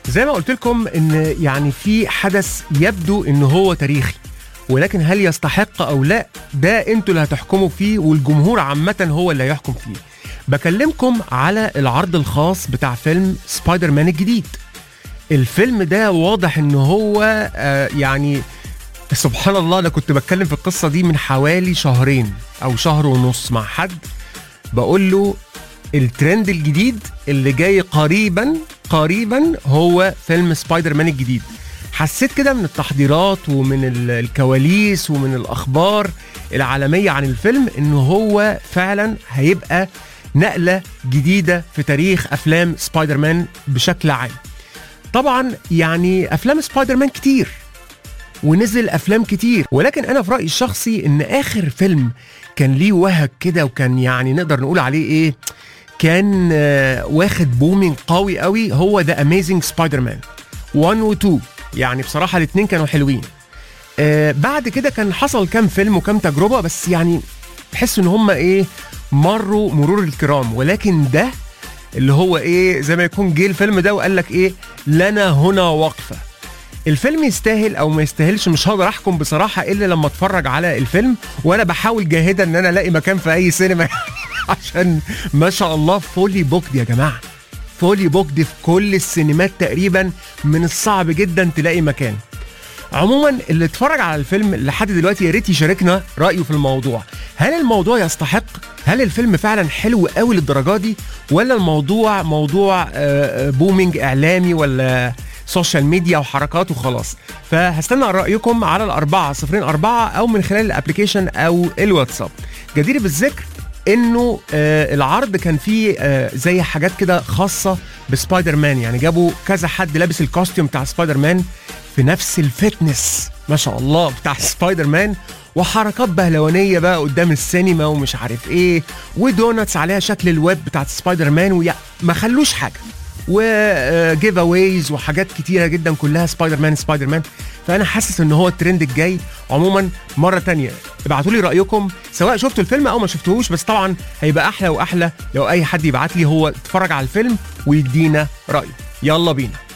زي ما قلت لكم ان يعني في حدث يبدو ان هو تاريخي ولكن هل يستحق او لا ده انتوا اللي هتحكموا فيه والجمهور عامه هو اللي هيحكم فيه بكلمكم على العرض الخاص بتاع فيلم سبايدر مان الجديد الفيلم ده واضح ان هو آه يعني سبحان الله انا كنت بتكلم في القصه دي من حوالي شهرين او شهر ونص مع حد بقول له الترند الجديد اللي جاي قريبا قريبا هو فيلم سبايدر مان الجديد حسيت كده من التحضيرات ومن ال- الكواليس ومن الاخبار العالميه عن الفيلم ان هو فعلا هيبقى نقله جديده في تاريخ افلام سبايدر مان بشكل عام طبعا يعني افلام سبايدر مان كتير ونزل افلام كتير ولكن انا في رايي الشخصي ان اخر فيلم كان ليه وهج كده وكان يعني نقدر نقول عليه ايه كان آه، واخد بومينج قوي قوي هو ذا اميزنج سبايدر مان 1 و 2 يعني بصراحه الاثنين كانوا حلوين آه بعد كده كان حصل كام فيلم وكام تجربه بس يعني تحس ان هم ايه مروا مرور الكرام ولكن ده اللي هو ايه زي ما يكون جه الفيلم ده وقال لك ايه لنا هنا وقفه الفيلم يستاهل او ما يستاهلش مش هقدر احكم بصراحه الا لما اتفرج على الفيلم وانا بحاول جاهدا ان انا الاقي مكان في اي سينما عشان ما شاء الله فولي بوكد يا جماعه فولي بوكد في كل السينمات تقريبا من الصعب جدا تلاقي مكان عموما اللي اتفرج على الفيلم لحد دلوقتي يا ريت يشاركنا رايه في الموضوع هل الموضوع يستحق هل الفيلم فعلا حلو قوي للدرجه دي ولا الموضوع موضوع آه، آه، بومينج اعلامي ولا سوشيال ميديا وحركات وخلاص فهستنى رايكم على الأربعة صفرين أربعة أو من خلال الابلكيشن أو الواتساب جدير بالذكر انه آه العرض كان فيه آه زي حاجات كده خاصه بسبايدر مان يعني جابوا كذا حد لابس الكوستيوم بتاع سبايدر مان في نفس الفتنس ما شاء الله بتاع سبايدر مان وحركات بهلوانيه بقى قدام السينما ومش عارف ايه ودوناتس عليها شكل الويب بتاعت سبايدر مان ويا ما خلوش حاجه وجيف اويز وحاجات كتيره جدا كلها سبايدر مان سبايدر مان فانا حاسس ان هو الترند الجاي عموما مره تانية ابعتوا لي رايكم سواء شفتوا الفيلم او ما شفتوهوش بس طبعا هيبقى احلى واحلى لو اي حد يبعت لي هو اتفرج على الفيلم ويدينا رايه يلا بينا